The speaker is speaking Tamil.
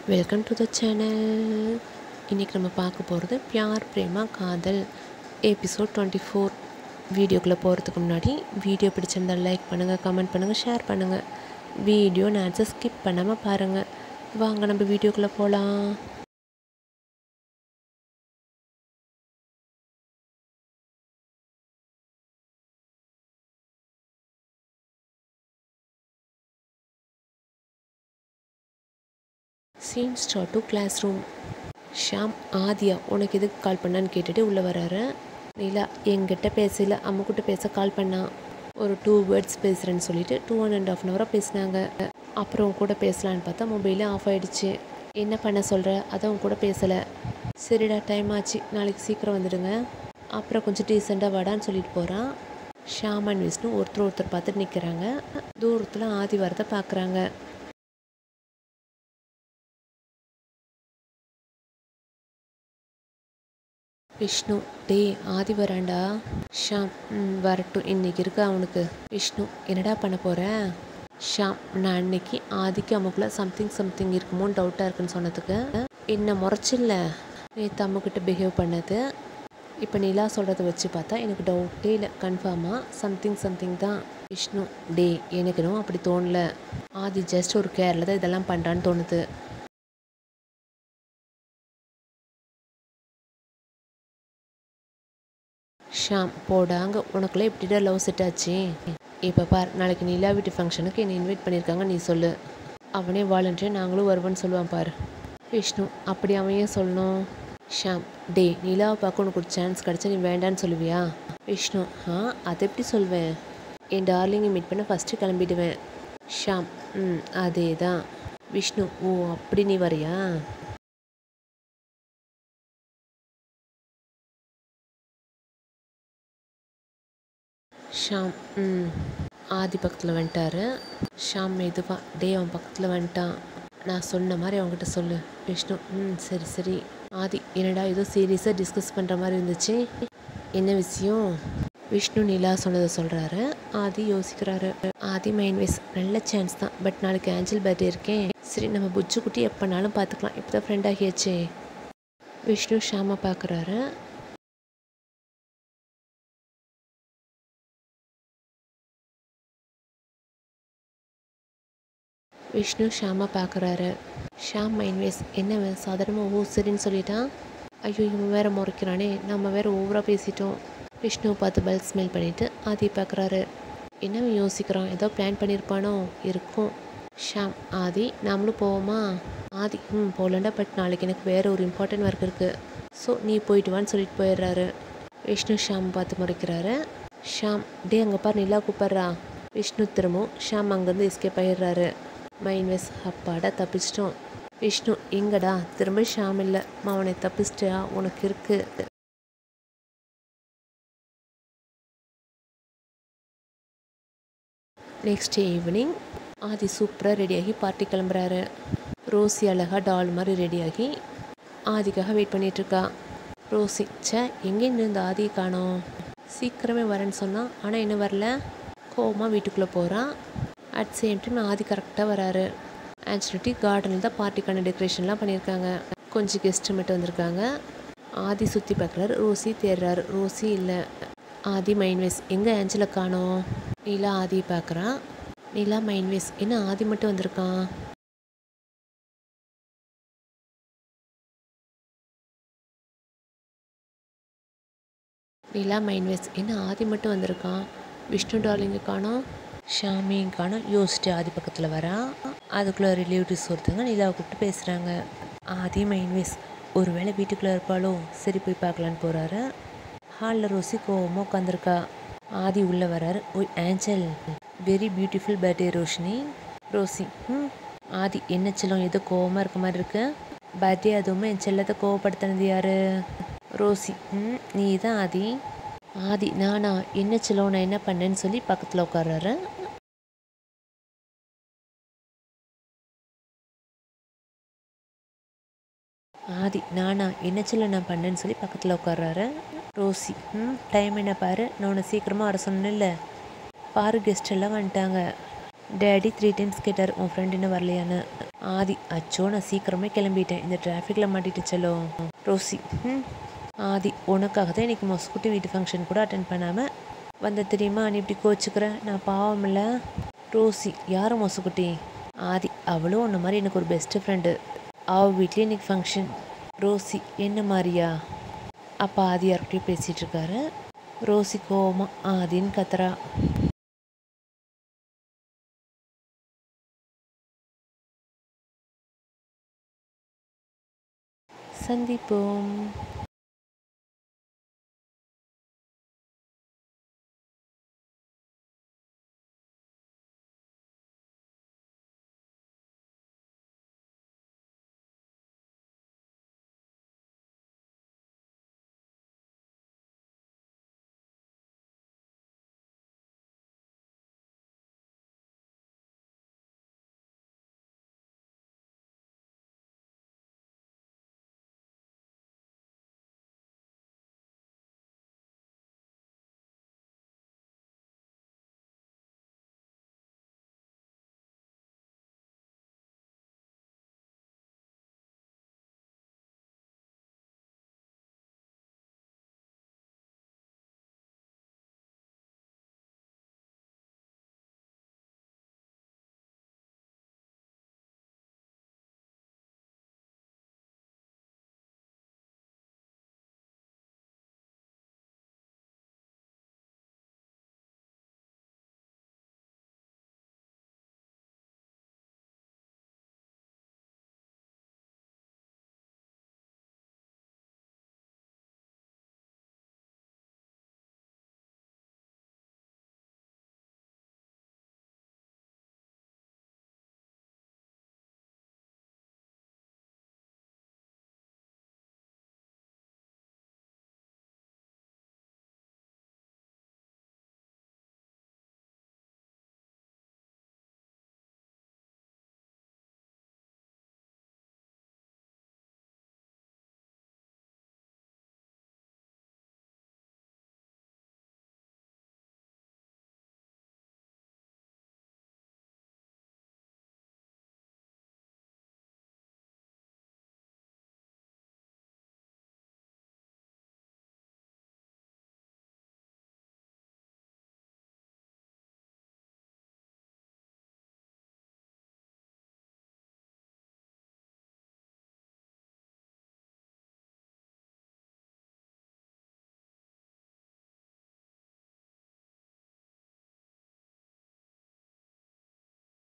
வெல்கம் டு த சேனல் இன்றைக்கி நம்ம பார்க்க போகிறது பியார் பிரேமா காதல் எபிசோட் டுவெண்ட்டி ஃபோர் வீடியோக்குள்ளே போகிறதுக்கு முன்னாடி வீடியோ பிடிச்சிருந்தால் லைக் பண்ணுங்கள் கமெண்ட் பண்ணுங்கள் ஷேர் பண்ணுங்கள் வீடியோ நேரத்தை ஸ்கிப் பண்ணாமல் பாருங்கள் வாங்க நம்ம வீடியோக்குள்ளே போகலாம் scene start to classroom Sham ஆதியா உனக்கு எதுக்கு கால் பண்ணான்னு கேட்டுட்டு உள்ளே வராரு நிலா என்கிட்ட பேசல அம்முக்கிட்ட பேச கால் பண்ணா ஒரு டூ வேர்ட்ஸ் பேசுகிறேன்னு சொல்லிட்டு two and and half an ஹவராக பேசினாங்க அப்புறம் உன் கூட பேசலான்னு பார்த்தா மொபைலே ஆஃப் ஆகிடுச்சு என்ன பண்ண சொல்கிற அதான் உன் கூட பேசலை சரிடா டைம் ஆச்சு நாளைக்கு சீக்கிரம் வந்துடுங்க அப்புறம் கொஞ்சம் டீசெண்டாக வாடான்னு சொல்லிட்டு போகிறான் ஷாம் அண்ட் விஷ்ணு ஒருத்தர் ஒருத்தர் பார்த்துட்டு நிற்கிறாங்க தூரத்தில் ஆதி வரதை பார்க்குறாங்க விஷ்ணு டே ஆதி வராண்டா ஷாம் ம் வரட்டும் இன்னைக்கு இருக்கு அவனுக்கு விஷ்ணு என்னடா பண்ண போற ஷாம் நான் அன்னைக்கு ஆதிக்கு அம்முக்குள்ள சம்திங் சம்திங் இருக்குமோன்னு டவுட்டாக இருக்குன்னு சொன்னதுக்கு என்ன முறைச்சில்ல நேற்று அம்முக்கிட்ட பிஹேவ் பண்ணது இப்போ நிலா சொல்கிறத வச்சு பார்த்தா எனக்கு டவுட்டே இல்லை கன்ஃபார்மாக சம்திங் சம்திங் தான் விஷ்ணு டே எனக்கு இன்னும் அப்படி தோணல ஆதி ஜஸ்ட் ஒரு கேரில் தான் இதெல்லாம் பண்ணுறான்னு தோணுது ஷாம் போடாங்க உனக்குலாம் எப்படிடா லவ் செட் ஆச்சு இப்போ பார் நாளைக்கு நிலா வீட்டு ஃபங்க்ஷனுக்கு என்னை இன்வைட் பண்ணியிருக்காங்க நீ சொல்லு அவனே வாலண்டியர் நாங்களும் வருவோன்னு சொல்லுவான் பார் விஷ்ணு அப்படி அவன் ஏன் சொல்லணும் ஷாம் டே நிலாவை பார்க்க உனக்கு ஒரு சான்ஸ் கிடச்சா நீ வேண்டான்னு சொல்லுவியா விஷ்ணு ஆ அதை எப்படி சொல்வேன் என் டார்லிங்கை மீட் பண்ண ஃபஸ்ட்டு கிளம்பிடுவேன் ஷாம் ம் அதே தான் விஷ்ணு ஓ அப்படி நீ வரியா ஷாம் ம் ஆதி பக்கத்தில் வந்துட்டாரு ஷாம் மெதுவா டே அவன் பக்கத்தில் வந்துட்டான் நான் சொன்ன மாதிரி அவங்ககிட்ட சொல்லு விஷ்ணு ம் சரி சரி ஆதி என்னடா ஏதோ சீரியஸாக டிஸ்கஸ் பண்ணுற மாதிரி இருந்துச்சு என்ன விஷயம் விஷ்ணு நிலா சொன்னதை சொல்கிறாரு ஆதி யோசிக்கிறாரு ஆதி மைண்ட் வைஸ் நல்ல சான்ஸ் தான் பட் நாளைக்கு ஆஞ்சல் பர்த்டே இருக்கேன் சரி நம்ம புச்சு குட்டி எப்போனாலும் பார்த்துக்கலாம் இப்போ தான் ஃப்ரெண்ட் ஆகியாச்சே விஷ்ணு ஷாமை பார்க்குறாரு விஷ்ணு ஷாமை பார்க்குறாரு ஷாம் மைன்வேஸ் என்ன சாதாரணமாக ஓ சரின்னு சொல்லிட்டான் ஐயோ இவன் வேற முறைக்கிறானே நம்ம வேற ஓவராக பேசிட்டோம் விஷ்ணுவை பார்த்து பல்க் ஸ்மெல் பண்ணிவிட்டு ஆதி பார்க்குறாரு என்ன அவன் யோசிக்கிறான் ஏதோ பிளான் பண்ணியிருப்பானோ இருக்கும் ஷாம் ஆதி நாமளும் போவோமா ஆதி ம் போகலண்டா பட் நாளைக்கு எனக்கு வேறு ஒரு இம்பார்ட்டன்ட் ஒர்க் இருக்குது ஸோ நீ போயிட்டு வான்னு சொல்லிட்டு போயிடுறாரு விஷ்ணு ஷாம் பார்த்து முறைக்கிறாரு ஷாம் டே அங்கே பார் நிலா கூப்பிட்றா விஷ்ணு திரும்பவும் ஷாம் அங்கேருந்து எஸ்கேப் ஆயிடுறாரு மைன்வெஸ் அப்பாடா தப்பிச்சிட்டோம் விஷ்ணு எங்கடா திரும்ப ஷாம் இல்லை அவனை தப்பிச்சிட்டியா உனக்கு இருக்கு நெக்ஸ்ட் ஈவினிங் ஆதி சூப்பராக ரெடியாகி பார்ட்டி கிளம்புறாரு ரோசி அழகாக டால் மாதிரி ரெடியாகி ஆதிக்காக வெயிட் பண்ணிகிட்ருக்கா ரோசி ச்சே எங்கே இந்த ஆதியை காணோம் சீக்கிரமே வரேன்னு சொன்னான் ஆனால் இன்னும் வரல கோவமாக வீட்டுக்குள்ளே போகிறான் அட் சேம் டைம் ஆதி கரெக்டாக வராரு ஆக்சுவலிட்டி கார்டனில் தான் பார்ட்டிக்கான டெக்கரேஷன்லாம் பண்ணியிருக்காங்க கொஞ்சம் கெஸ்ட்டு மட்டும் வந்திருக்காங்க ஆதி சுற்றி பார்க்குறாரு ரோசி தேடுறாரு ரோசி இல்லை ஆதி மைன்வேஸ் எங்கே ஆஞ்சலை காணோம் நீலா ஆதியை பார்க்குறான் நீலா மைன்வேஸ் என்ன ஆதி மட்டும் வந்திருக்கான் நீலா மைன்வேஸ் என்ன ஆதி மட்டும் வந்திருக்கான் விஷ்ணு டார்லிங்க காணோம் ஷாமியும் காணோம் யோசிச்சுட்டு ஆதி பக்கத்தில் வரா அதுக்குள்ளே ரிலேட்டிவ்ஸ் ஒருத்தவங்க நிலாவை கூப்பிட்டு பேசுகிறாங்க ஆதி மைன்வேஸ் ஒருவேளை வீட்டுக்குள்ளே இருப்பாளோ சரி போய் பார்க்கலான்னு போகிறாரு ஹாலில் ரோசி கோவமாக உட்காந்துருக்கா ஆதி உள்ளே வராரு ஓய் Aanchal very beautiful birthday Roshini Rosy ம் ஆதி என்ன செல்லம் ஏதோ கோவமாக இருக்க மாதிரி இருக்கு பர்த்டே அதுவுமே என் செல்லத்தை கோவப்படுத்தினது யாரு ரோசி ம் நீ தான் ஆதி ஆதி நானா என்ன செல்லம் நான் என்ன பண்ணேன்னு சொல்லி பக்கத்தில் உட்கார்றாரு ஆதி நானா என்ன சொல்ல நான் பண்ணேன்னு சொல்லி பக்கத்தில் உட்கார்றாரு ரோசி ம் டைம் என்ன பாரு நான் உன்னை சீக்கிரமாக வர சொன்னேன்ல பாரு கெஸ்ட் எல்லாம் வந்துட்டாங்க டேடி த்ரீ டைம்ஸ் கேட்டார் உன் ஃப்ரெண்ட் இன்னும் வரலையான்னு ஆதி அச்சோ நான் சீக்கிரமே கிளம்பிட்டேன் இந்த டிராஃபிக்கில் மாட்டிட்டு செல்லோ ரோசி ம் ஆதி உனக்காக தான் இன்னைக்கு மொசக்குட்டி வீட்டு ஃபங்க்ஷன் கூட அட்டன் பண்ணாமல் வந்த தெரியுமா நீ இப்படி கோச்சுக்கிறேன் நான் பாவம் இல்லை ரோசி யார் மொசக்குட்டி ஆதி அவளும் உன்ன மாதிரி எனக்கு ஒரு பெஸ்ட்டு ஃப்ரெண்டு அவள் வீட்லேயே இன்னைக்கு ஃபங்க்ஷன் ரோசி என்ன மாதிரியா அப்பா ஆதி யார்கிட்டயும் பேசிகிட்டு இருக்காரு ரோசி கோவமா ஆதின்னு கத்துறா சந்திப்போம்